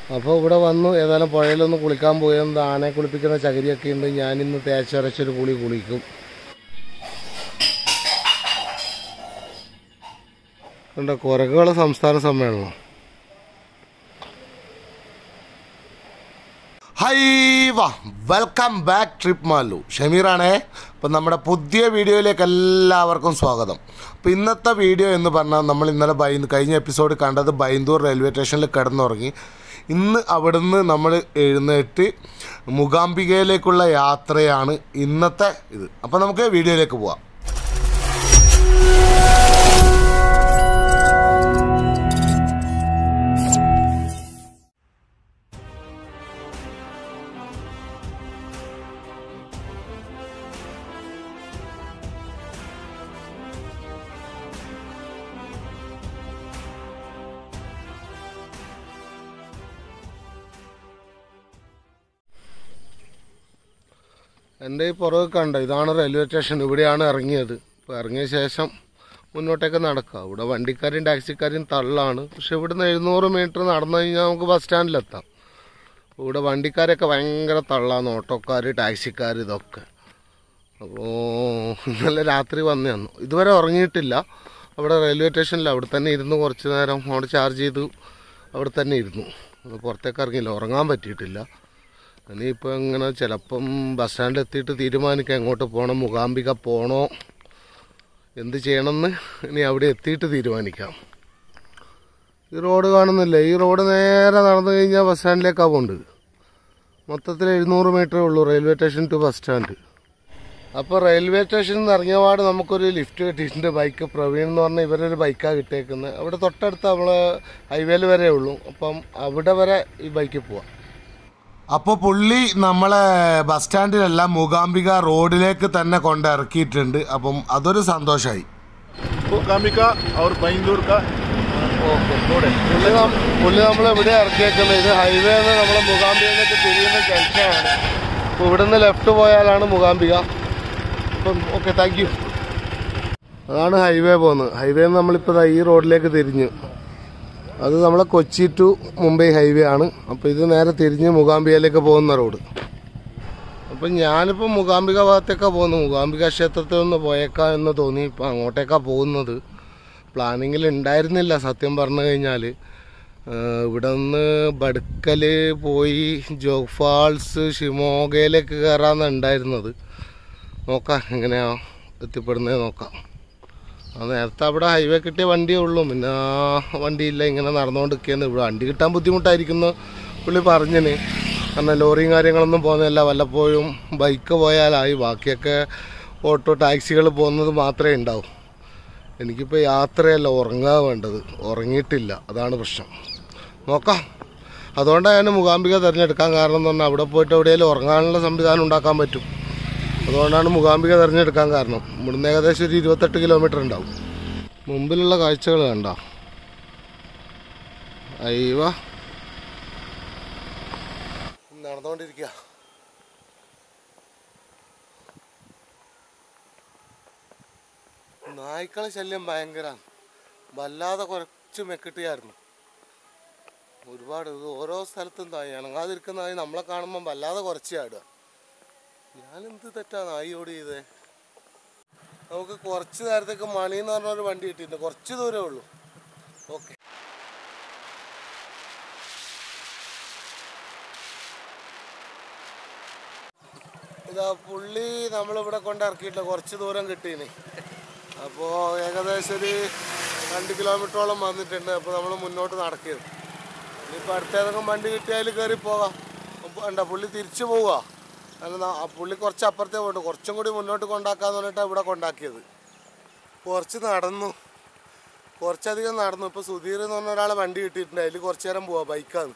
അപ്പോൾ ഇവിടെ വന്നു ഏതായാലും പുഴയിലൊന്ന് കുളിക്കാൻ പോയത് ആനയെ കുളിപ്പിക്കുന്ന ചകിരിയൊക്കെ ഉണ്ട് ഞാനിന്ന് തേച്ചരച്ചൊരു കുളി കുളിക്കും കണ്ടോ കുരകുകളെ സംസ്ഥാന സമ്മേളനം ഹൈ വാ വെൽക്കം ബാക്ക് ട്രിപ്പ് മാലു ഷമീറാണേ അപ്പം നമ്മുടെ പുതിയ വീഡിയോയിലേക്ക് എല്ലാവർക്കും സ്വാഗതം അപ്പോൾ ഇന്നത്തെ വീഡിയോ എന്ന് പറഞ്ഞാൽ നമ്മൾ ഇന്നലെ ബൈ കഴിഞ്ഞ എപ്പിസോഡ് കണ്ടത് ബൈന്ദൂർ റെയിൽവേ സ്റ്റേഷനിൽ കിടന്നുറങ്ങി ഇന്ന് അവിടുന്ന് നമ്മൾ എഴുന്നേറ്റ് മൂകാംബികയിലേക്കുള്ള യാത്രയാണ് ഇന്നത്തെ ഇത് അപ്പോൾ നമുക്ക് വീഡിയോയിലേക്ക് പോവാം എൻ്റെ ഈ പുറകെ കണ്ട ഇതാണ് റെയിൽവേ സ്റ്റേഷൻ ഇവിടെയാണ് ഇറങ്ങിയത് ഇപ്പോൾ ഇറങ്ങിയ ശേഷം മുന്നോട്ടേക്ക് നടക്കുക ഇവിടെ വണ്ടിക്കാരും ടാക്സിക്കാരും തള്ളാണ് പക്ഷെ ഇവിടുന്ന് എഴുന്നൂറ് മീറ്റർ നടന്നു കഴിഞ്ഞാൽ നമുക്ക് ബസ് സ്റ്റാൻഡിലെത്താം ഇവിടെ വണ്ടിക്കാരൊക്കെ ഭയങ്കര തള്ളാണ് ഓട്ടോക്കാർ ടാക്സിക്കാർ ഇതൊക്കെ അപ്പോൾ ഇന്നലെ രാത്രി വന്നു തന്നു ഇതുവരെ ഉറങ്ങിയിട്ടില്ല അവിടെ റെയിൽവേ സ്റ്റേഷനിൽ അവിടെ തന്നെ ഇരുന്ന് കുറച്ച് നേരം അവിടെ ചാർജ് ചെയ്തു അവിടെ തന്നെ ഇരുന്നു അത് പുറത്തേക്ക് ഇറങ്ങിയില്ല ഉറങ്ങാൻ പറ്റിയിട്ടില്ല ഇനിയിപ്പോൾ ഇങ്ങനെ ചിലപ്പം ബസ് സ്റ്റാൻഡിൽ എത്തിയിട്ട് തീരുമാനിക്കാം എങ്ങോട്ട് പോകണം മൂകാംബിക പോകണോ എന്ത് ചെയ്യണമെന്ന് ഇനി അവിടെ എത്തിയിട്ട് തീരുമാനിക്കാം ഈ റോഡ് കാണുന്നില്ല ഈ റോഡ് നേരെ നടന്നു കഴിഞ്ഞാൽ ബസ് സ്റ്റാൻഡിലേക്കാണ് പോകുന്നത് മൊത്തത്തിൽ എഴുന്നൂറ് മീറ്ററേ ഉള്ളൂ railway station to bus stand അപ്പോൾ റെയിൽവേ സ്റ്റേഷനിൽ നിന്ന് ഇറങ്ങിയ പാട് നമുക്കൊരു ലിഫ്റ്റ് കിട്ടിയിട്ടുണ്ട് ബൈക്ക് പ്രവീൺ എന്ന് പറഞ്ഞ ഇവരൊരു ബൈക്കാണ് കിട്ടിയേക്കുന്നത് അവിടെ തൊട്ടടുത്ത് നമ്മൾ ഹൈവേയിൽ വരെ ഉള്ളൂ അപ്പം അവിടെ വരെ ഈ ബൈക്കിൽ പോവാം അപ്പോൾ പുള്ളി നമ്മളെ ബസ് സ്റ്റാൻഡിലല്ല മൂകാംബിക റോഡിലേക്ക് തന്നെ കൊണ്ട് ഇറക്കിയിട്ടുണ്ട് അപ്പം അതൊരു സന്തോഷമായി कामिका और बैंदूर का रोड है പുള്ളി നം- പുള്ളി നമ്മൾ എവിടെ ഇറക്കിയേക്കുന്നത് ഇത് ഹൈവേ നമ്മളെ മൂകാംബികയിലേക്ക് തിരിയുന്ന ജംഗ്ഷനാണ് അപ്പോൾ ഇവിടുന്ന് ലെഫ്റ്റ് പോയാലാണ് മൂകാംബിക അപ്പം ഓക്കെ താങ്ക് യു അതാണ് ഹൈവേ പോകുന്നത് ഹൈവേ നമ്മളിപ്പോൾ ദാ ഈ റോഡിലേക്ക് തിരിഞ്ഞു അത് നമ്മളെ കൊച്ചി ടു മുംബൈ ഹൈവേ ആണ് അപ്പോൾ ഇത് നേരെ തിരിഞ്ഞ് മൂകാംബികയിലേക്ക് പോകുന്ന റോഡ് അപ്പം ഞാനിപ്പോൾ മൂകാംബിക ഭാഗത്തേക്കാണ് പോകുന്നത് മൂകാംബിക ക്ഷേത്രത്തിൽ നിന്ന് പോയേക്കാം എന്ന് തോന്നി ഇപ്പം അങ്ങോട്ടേക്കാണ് പോകുന്നത് പ്ലാനിങ്ങിൽ ഉണ്ടായിരുന്നില്ല സത്യം പറഞ്ഞു കഴിഞ്ഞാൽ ഇവിടെ നിന്ന് ബടുക്കൽ പോയി ജോഗ് ഫാൾസ് ഷിമോഗയിലേക്ക് കയറാമെന്നാണ് ഉണ്ടായിരുന്നത് നോക്കാം എങ്ങനെയാ എത്തിപ്പെടുന്നത് നോക്കാം ആ നേരത്തെ അവിടെ ഹൈവേ കിട്ടിയ വണ്ടിയേ ഉള്ളൂ പിന്നെ വണ്ടിയില്ല ഇങ്ങനെ നടന്നുകൊണ്ടിരിക്കുകയാണ് ഇവിടെ വണ്ടി കിട്ടാൻ ബുദ്ധിമുട്ടായിരിക്കുന്നു പുള്ളി പറഞ്ഞിന് കാരണം ലോറിയും കാര്യങ്ങളൊന്നും പോകുന്നില്ല വല്ലപ്പോഴും ബൈക്ക് പോയാലായി ബാക്കിയൊക്കെ ഓട്ടോ ടാക്സികൾ പോകുന്നത് മാത്രമേ ഉണ്ടാവൂ എനിക്കിപ്പോൾ യാത്രയല്ല ഉറങ്ങാൻ വേണ്ടത് ഉറങ്ങിയിട്ടില്ല അതാണ് പ്രശ്നം നോക്കാം അതുകൊണ്ടാണ് ഞാൻ മൂകാംബിക തിരഞ്ഞെടുക്കാൻ കാരണം എന്ന് പറഞ്ഞാൽ അവിടെ പോയിട്ട് എവിടെയെങ്കിലും ഉറങ്ങാനുള്ള സംവിധാനം ഉണ്ടാക്കാൻ പറ്റും അതുകൊണ്ടാണ് മൂകാംബിക തിരഞ്ഞെടുക്കാൻ കാരണം ഇവിടുന്ന് ഏകദേശം ഒരു ഇരുപത്തെട്ട് കിലോമീറ്റർ ഉണ്ടാവും മുമ്പിലുള്ള കാഴ്ചകൾ കണ്ട അയ്യവ നടന്നുകൊണ്ടിരിക്കുക നായ്ക്കളെ ശല്യം ഭയങ്കരമാണ് വല്ലാതെ കുറച്ച് മെക്കിട്ടിയായിരുന്നു ഒരുപാട് ഇത് ഓരോ സ്ഥലത്തും തായി ഇണങ്ങാതിരിക്കുന്ന നായി നമ്മളെ കാണുമ്പോൾ വല്ലാതെ കുറച്ച് ചാടുക ഞാനെന്ത് തെറ്റാ നായിയോട് ചെയ്തേ നമുക്ക് കുറച്ച് നേരത്തേക്ക് മണി എന്ന് പറഞ്ഞ ഒരു വണ്ടി കിട്ടിയിട്ടുണ്ട് കുറച്ച് ദൂരമേ ഉള്ളൂ ഓക്കെ ഇതാ പുള്ളി നമ്മളിവിടെ കൊണ്ട് ഇറക്കിയിട്ടില്ല കുറച്ച് ദൂരം കിട്ടീന് അപ്പോൾ ഏകദേശം ഒരു രണ്ട് കിലോമീറ്ററോളം വന്നിട്ടുണ്ട് അപ്പോൾ നമ്മൾ മുന്നോട്ട് നടക്കിയത് ഇനിയിപ്പോൾ അടുത്തേതൊക്കെ വണ്ടി കിട്ടിയാൽ കയറി പോകാം അപ്പൊ എന്താ പുള്ളി തിരിച്ചു പോവുക കാരണം ആ പുള്ളി കുറച്ച് അപ്പുറത്തേ പോയിട്ട് കുറച്ചും കൂടി മുന്നോട്ട് കൊണ്ടാക്കാന്ന് പറഞ്ഞിട്ടാണ് ഇവിടെ കൊണ്ടാക്കിയത് കുറച്ച് നടന്നു കുറച്ചധികം നടന്നു ഇപ്പോൾ സുധീർ എന്ന് പറഞ്ഞ ഒരാളെ വണ്ടി കിട്ടിയിട്ടുണ്ട് അതിൽ കുറച്ച് നേരം പോവാം ബൈക്കാണ്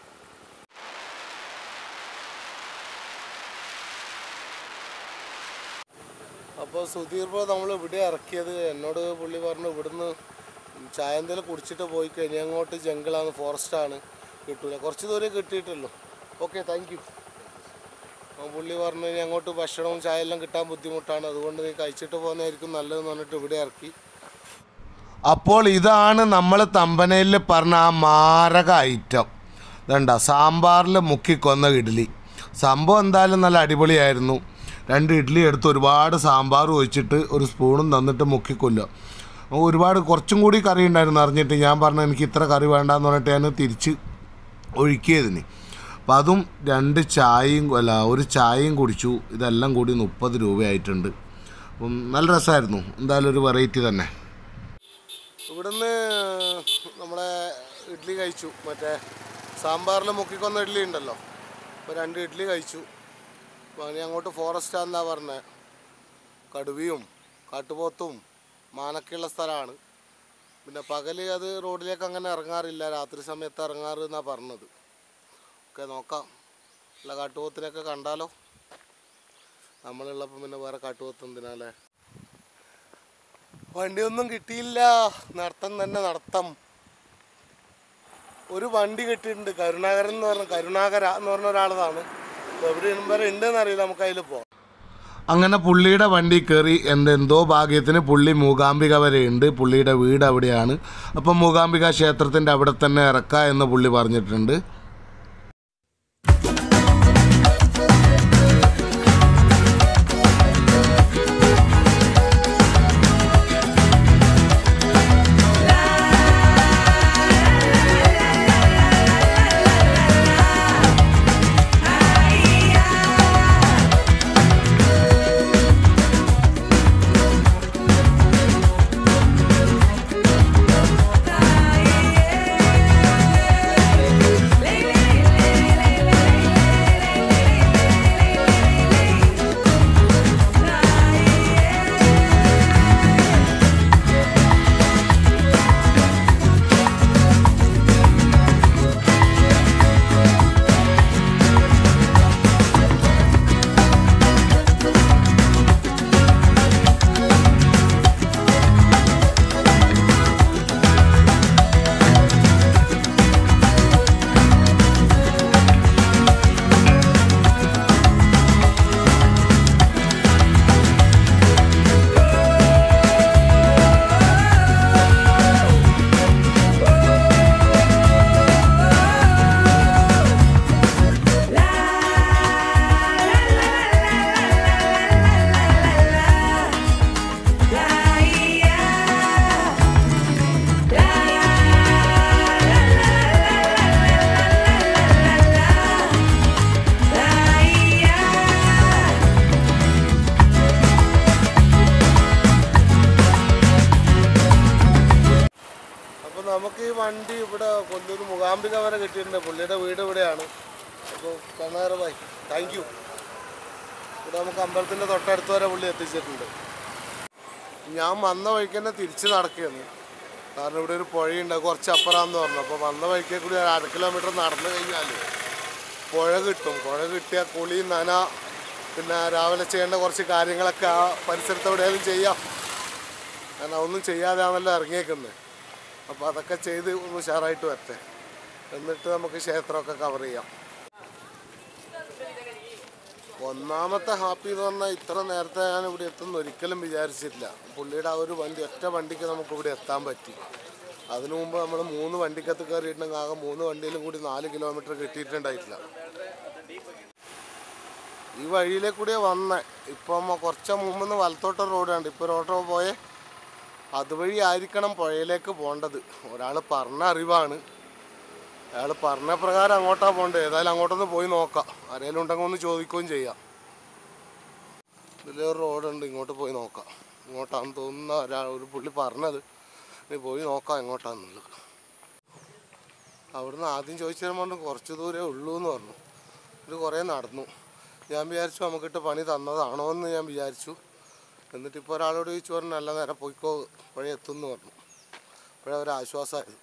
അപ്പോൾ സുധീർ ബ്രോ നമ്മൾ ഇവിടെ ഇറക്കിയത് എന്നോട് പുള്ളി പറഞ്ഞു ഇവിടുന്ന് ചായ എന്തെങ്കിലും കുടിച്ചിട്ട് പോയി കഴിഞ്ഞാൽ അങ്ങോട്ട് ജംഗിളാണ് ഫോറസ്റ്റാണ് കിട്ടൂല കുറച്ച് ദൂരം കിട്ടിയിട്ടുള്ളൂ ഓക്കെ താങ്ക് യു പുള്ളി പറഞ്ഞു ഇനി അങ്ങോട്ട് ഭക്ഷണവും ചായ എല്ലാം കിട്ടാൻ ബുദ്ധിമുട്ടാണ് അതുകൊണ്ട് നീ കഴിച്ചിട്ട് പോകുന്നതായിരിക്കും നല്ലതെന്ന് പറഞ്ഞിട്ട് ഇവിടെ ഇറക്കി അപ്പോൾ ഇതാണ് നമ്മൾ തമ്പനയിൽ പറഞ്ഞ ആ മാരക ഐറ്റം ഇതണ്ട സാമ്പാറിൽ മുക്കിക്കൊന്ന ഇഡ്ഡലി സംഭവം എന്തായാലും നല്ല അടിപൊളിയായിരുന്നു രണ്ട് ഇഡ്ഡലി എടുത്ത് ഒരുപാട് സാമ്പാർ ഒഴിച്ചിട്ട് ഒരു സ്പൂണും തന്നിട്ട് മുക്കിക്കൊല്ലുക ഒരുപാട് കുറച്ചും കൂടി കറി ഉണ്ടായിരുന്നു അറിഞ്ഞിട്ട് ഞാൻ പറഞ്ഞു എനിക്ക് ഇത്ര കറി വേണ്ടാന്ന് പറഞ്ഞിട്ട് ഞാൻ തിരിച്ച് ഒഴുക്കിയതിന് അപ്പം അതും രണ്ട് ചായയും അല്ല ഒരു ചായയും കുടിച്ചു ഇതെല്ലാം കൂടി മുപ്പത് രൂപയായിട്ടുണ്ട് അപ്പം നല്ല രസമായിരുന്നു എന്തായാലും ഒരു വെറൈറ്റി തന്നെ ഇവിടുന്ന് നമ്മുടെ ഇഡ്ഡലി കഴിച്ചു മറ്റേ സാമ്പാറിൽ മുക്കിക്കൊന്ന ഇഡ്ഡലി ഉണ്ടല്ലോ അപ്പോൾ രണ്ട് ഇഡ്ഡലി കഴിച്ചു അപ്പോൾ ഇനി അങ്ങോട്ട് ഫോറസ്റ്റാന്നാ പറഞ്ഞത് കടുവയും കാട്ടുപോത്തും മാനൊക്കെയുള്ള സ്ഥലമാണ് പിന്നെ പകൽ അത് റോഡിലേക്ക് അങ്ങനെ ഇറങ്ങാറില്ല രാത്രി സമയത്ത് ഇറങ്ങാറ് എന്നാണ് പറഞ്ഞത് ഒക്കെ നോക്കാം ഉള്ള കാട്ടുപോത്തിനെയൊക്കെ കണ്ടാലോ നമ്മളുള്ളപ്പോൾ പിന്നെ വേറെ കാട്ടുപോത്ത് എന്തിനാലേ വണ്ടിയൊന്നും കിട്ടിയില്ല നടത്തം തന്നെ നടത്തം ഒരു വണ്ടി കിട്ടിയിട്ടുണ്ട് കരുണാകരൻ എന്ന് പറഞ്ഞ കരുണാകര എന്ന് പറഞ്ഞ ഒരാളതാണ് എവിടെ വരെ ഉണ്ടെന്ന് അറിയില്ല നമുക്ക് അതിൽ പോവാം അങ്ങനെ പുള്ളിയുടെ വണ്ടി കയറി എൻ്റെ എന്തോ ഭാഗ്യത്തിന് പുള്ളി മൂകാംബിക വരെ ഉണ്ട് പുള്ളിയുടെ വീട് അവിടെയാണ് അപ്പം മൂകാംബിക ക്ഷേത്രത്തിൻ്റെ അവിടെ തന്നെ ഇറക്കാം എന്ന് പുള്ളി പറഞ്ഞിട്ടുണ്ട് അപ്പോൾ നമുക്ക് ഈ വണ്ടി ഇവിടെ കൊല്ലൂർ മൂകാംബിക വരെ കിട്ടിയിട്ടുണ്ട് പുള്ളിയുടെ വീട് ഇവിടെയാണ് അപ്പോൾ കണ്ണാറ് ബായ് താങ്ക് യു ഇവിടെ നമുക്ക് അമ്പലത്തിൻ്റെ തൊട്ടടുത്ത് വരെ പുള്ളി എത്തിച്ചിട്ടുണ്ട് ഞാൻ വന്ന വഴിക്ക് തന്നെ തിരിച്ച് നടക്കുകയാണ് കാരണം ഇവിടെ ഒരു പുഴയുണ്ട് അത് കുറച്ച് അപ്പുറമാണെന്ന് പറഞ്ഞു അപ്പോൾ വന്ന വഴിക്കേ കൂടി ഒരു അര കിലോമീറ്റർ നടന്നു കഴിഞ്ഞാൽ പുഴ കിട്ടും പുഴ കിട്ടിയാൽ കുളി നന പിന്നെ രാവിലെ ചെയ്യേണ്ട കുറച്ച് കാര്യങ്ങളൊക്കെ ആ പരിസരത്ത് എവിടെയാലും ചെയ്യാം കാരണം ഒന്നും ചെയ്യാതെയാണല്ലോ ഇറങ്ങിയേക്കുന്നത് അപ്പോൾ അതൊക്കെ ചെയ്ത് ഒന്ന് ഉഷാറായിട്ട് വരട്ടെ എന്നിട്ട് നമുക്ക് ക്ഷേത്രമൊക്കെ കവർ ചെയ്യാം ഒന്നാമത്തെ ഹാപ്പി എന്ന് പറഞ്ഞാൽ ഇത്ര നേരത്തെ ഞാൻ ഇവിടെ എത്തുന്ന ഒരിക്കലും വിചാരിച്ചിട്ടില്ല പുള്ളിയുടെ ആ ഒരു വണ്ടി ഒറ്റ വണ്ടിക്ക് നമുക്ക് ഇവിടെ എത്താൻ പറ്റി അതിനു മുമ്പ് നമ്മൾ മൂന്ന് വണ്ടിക്കകത്ത് കയറിയിട്ടുണ്ടെങ്കിൽ ആകെ മൂന്ന് വണ്ടിയിലും കൂടി നാല് കിലോമീറ്റർ കിട്ടിയിട്ടുണ്ടായിട്ടില്ല ഈ വഴിയിലെ കൂടിയേ വന്നേ ഇപ്പം കുറച്ച് മുമ്പ് വലത്തോട്ട് റോഡുണ്ട് ഇപ്പോൾ റോട്ടോ പോയേ അതുവഴി ആയിരിക്കണം പുഴയിലേക്ക് പോകേണ്ടത് ഒരാൾ പറഞ്ഞ അറിവാണ് അയാൾ പറഞ്ഞ പ്രകാരം അങ്ങോട്ടാണ് പോകേണ്ടത് ഏതായാലും അങ്ങോട്ടൊന്ന് പോയി നോക്കാം ആരെങ്കിലും ഉണ്ടെങ്കിൽ ഒന്ന് ചോദിക്കുകയും ചെയ്യാം ഇതിലൊരു റോഡുണ്ട് ഇങ്ങോട്ട് പോയി നോക്കാം ഇങ്ങോട്ടാന്ന് തോന്നുന്ന ഒരാൾ ഒരു പുള്ളി പറഞ്ഞത് ഇനി പോയി നോക്കാം എങ്ങോട്ടാന്നുള്ളത് അവിടുന്ന് ആദ്യം ചോദിച്ചാൽ പറഞ്ഞു കുറച്ച് ദൂരേ ഉള്ളൂ എന്ന് പറഞ്ഞു ഇത് കുറേ നടന്നു ഞാൻ വിചാരിച്ചു നമുക്കിട്ട് പണി തന്നതാണോ എന്ന് ഞാൻ വിചാരിച്ചു എന്നിട്ട് ഇപ്പോൾ ഒരാളോട് ചോദിച്ചു പറഞ്ഞു നല്ല നേരം പോയിക്കോ പുഴ എത്തുമെന്ന് പറഞ്ഞു പുഴ ഒരു ആശ്വാസമായത്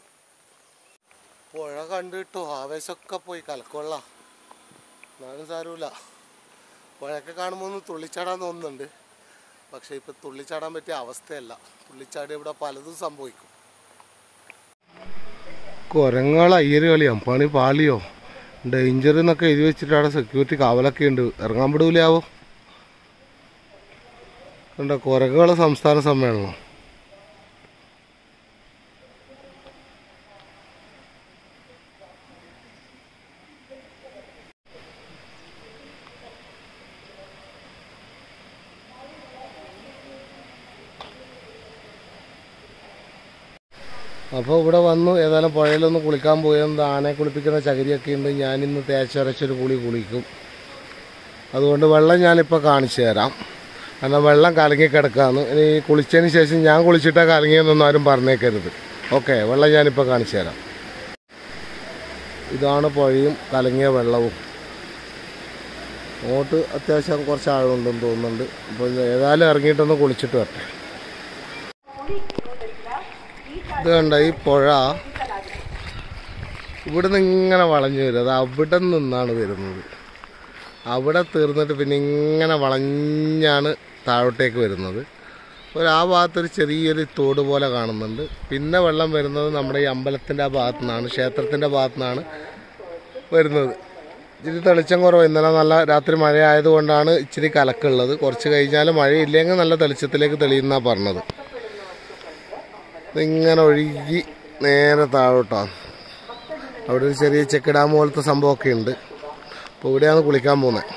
പുഴ കണ്ടിട്ടു ആവേശമൊക്കെ പോയി കലക്കൊള്ള എന്നാലും സാരമില്ല പുഴയൊക്കെ കാണുമ്പോൾ ഒന്ന് തുള്ളിച്ചാടാൻ തോന്നുന്നുണ്ട് പക്ഷേ ഇപ്പം തുള്ളിച്ചാടാൻ പറ്റിയ അവസ്ഥയല്ല തുള്ളിച്ചാടി ഇവിടെ പലതും സംഭവിക്കും കുരങ്ങള അയ്യര് കളിയാം പണി പാളിയോ ഡേഞ്ചർ എന്നൊക്കെ എഴുതി വെച്ചിട്ട് അവിടെ സെക്യൂരിറ്റി കാവലൊക്കെ ഉണ്ട് ഇറങ്ങാൻ വിടൂലാവോ കണ്ടോ കുരങ്ങുകളെ സംസ്ഥാന സമ്മേളനം അപ്പോൾ ഇവിടെ വന്നു ഏതായാലും പുഴയിലൊന്ന് കുളിക്കാൻ പോയത് ആനയെ കുളിപ്പിക്കുന്ന ചകിരിയൊക്കെ ഉണ്ട് ഞാനിന്ന് തേച്ചരച്ചൊരു കുളി കുളിക്കും അതുകൊണ്ട് വെള്ളം ഞാനിപ്പോൾ കാണിച്ചു തരാം കാരണം വെള്ളം കലങ്ങി കിടക്കാന്ന് ഇനി കുളിച്ചതിന് ശേഷം ഞാൻ കുളിച്ചിട്ടാ കലങ്ങിയെന്നൊന്നും ആരും പറഞ്ഞേക്കരുത് ഓക്കെ വെള്ളം ഞാനിപ്പോൾ കാണിച്ചു തരാം ഇതാണ് പുഴയും കലങ്ങിയ വെള്ളവും അങ്ങോട്ട് അത്യാവശ്യം കുറച്ച് ആഴമുണ്ടെന്ന് തോന്നുന്നുണ്ട് അപ്പോൾ ഏതായാലും ഇറങ്ങിയിട്ടൊന്ന് കുളിച്ചിട്ട് വരട്ടെ ഇത് കണ്ട ഈ പുഴ ഇവിടുന്ന് ഇങ്ങനെ വളഞ്ഞു വരും അത് അവിടെ നിന്നാണ് വരുന്നത് അവിടെ തീർന്നിട്ട് പിന്നെ ഇങ്ങനെ വളഞ്ഞാണ് താഴോട്ടേക്ക് വരുന്നത് ഒരു ആ ഭാഗത്തൊരു ചെറിയൊരു തോട് പോലെ കാണുന്നുണ്ട് പിന്നെ വെള്ളം വരുന്നത് നമ്മുടെ ഈ അമ്പലത്തിൻ്റെ ആ ഭാഗത്തു നിന്നാണ് ക്ഷേത്രത്തിൻ്റെ ഭാഗത്തു നിന്നാണ് വരുന്നത് ഇച്ചിരി തെളിച്ചം കുറവ് ഇന്നലെ നല്ല രാത്രി മഴ ആയതുകൊണ്ടാണ് ഇച്ചിരി കലക്കുള്ളത് കുറച്ച് കഴിഞ്ഞാൽ മഴയില്ലെങ്കിൽ നല്ല തെളിച്ചത്തിലേക്ക് തെളിയുന്ന പറഞ്ഞത് ഇതിങ്ങനെ ഒഴുകി നേരെ താഴോട്ടാണ് അവിടെ ഒരു ചെറിയ ചെക്ക് ഡാം പോലത്തെ സംഭവമൊക്കെ ഉണ്ട് അപ്പോൾ ഇവിടെയാണ് കുളിക്കാൻ പോകുന്നത്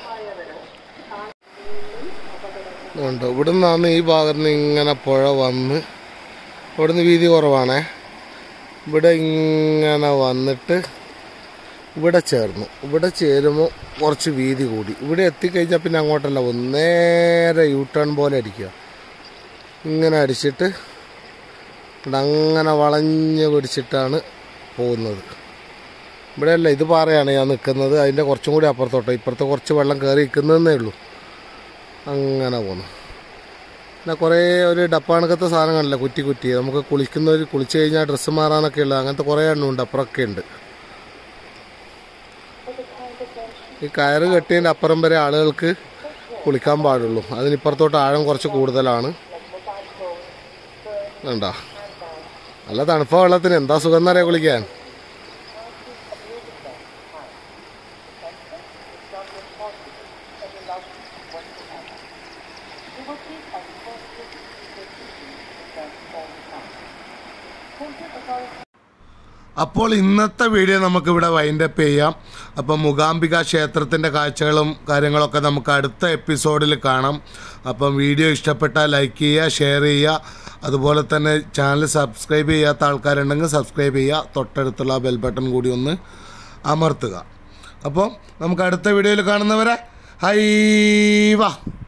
ഉണ്ട് ഇവിടെ നിന്നാണ് ഈ ഭാഗത്ത് നിന്ന് ഇങ്ങനെ പുഴ വന്ന് ഇവിടുന്ന് വീതി കുറവാണേ ഇവിടെ ഇങ്ങനെ വന്നിട്ട് ഇവിടെ ചേർന്നു ഇവിടെ ചേരുമ്പോൾ കുറച്ച് വീതി കൂടി ഇവിടെ എത്തിക്കഴിഞ്ഞാൽ പിന്നെ അങ്ങോട്ടല്ല പോകും നേരെ യൂ ടേൺ പോലെ അടിക്കുക ഇങ്ങനെ അടിച്ചിട്ട് ഇവിടെ അങ്ങനെ വളഞ്ഞ് പിടിച്ചിട്ടാണ് പോകുന്നത് ഇവിടെയല്ല ഇത് പാറയാണ് ഞാൻ നിൽക്കുന്നത് അതിൻ്റെ കുറച്ചും കൂടി അപ്പുറത്തോട്ടോ ഇപ്പുറത്ത് കുറച്ച് വെള്ളം കയറി നിൽക്കുന്നതേ ഉള്ളൂ അങ്ങനെ പോന്നു പിന്നെ കുറേ ഒരു ഡപ്പാണക്കത്തെ സാധനങ്ങളില്ല കുറ്റി കുറ്റി നമുക്ക് കുളിക്കുന്നവർ കുളിച്ച് കഴിഞ്ഞാൽ ഡ്രസ്സ് മാറാനൊക്കെ ഉള്ളത് അങ്ങനത്തെ കുറേ എണ്ണം ഉണ്ട് അപ്പുറമൊക്കെ ഉണ്ട് ഈ കയറ് കെട്ടിയതിൻ്റെ അപ്പുറം വരെ ആളുകൾക്ക് കുളിക്കാൻ പാടുള്ളൂ അതിനിപ്പുറത്തോട്ട് ആഴം കുറച്ച് കൂടുതലാണ് വേണ്ട നല്ല തണുപ്പ വെള്ളത്തിന് എന്താ സുഖം എന്നറിയാം കുളിക്കാൻ അപ്പോൾ ഇന്നത്തെ വീഡിയോ നമുക്കിവിടെ വൈൻഡപ്പ് ചെയ്യാം അപ്പം മൂകാംബിക ക്ഷേത്രത്തിൻ്റെ കാഴ്ചകളും കാര്യങ്ങളൊക്കെ നമുക്ക് അടുത്ത എപ്പിസോഡിൽ കാണാം അപ്പം വീഡിയോ ഇഷ്ടപ്പെട്ടാൽ ലൈക്ക് ചെയ്യുക ഷെയർ ചെയ്യുക അതുപോലെ തന്നെ ചാനൽ സബ്സ്ക്രൈബ് ചെയ്യാത്ത ആൾക്കാരുണ്ടെങ്കിൽ സബ്സ്ക്രൈബ് ചെയ്യുക തൊട്ടടുത്തുള്ള ബെൽ ബട്ടൺ കൂടി ഒന്ന് അമർത്തുക അപ്പോൾ നമുക്ക് അടുത്ത വീഡിയോയിൽ കാണുന്നവരെ ഹൈ വാ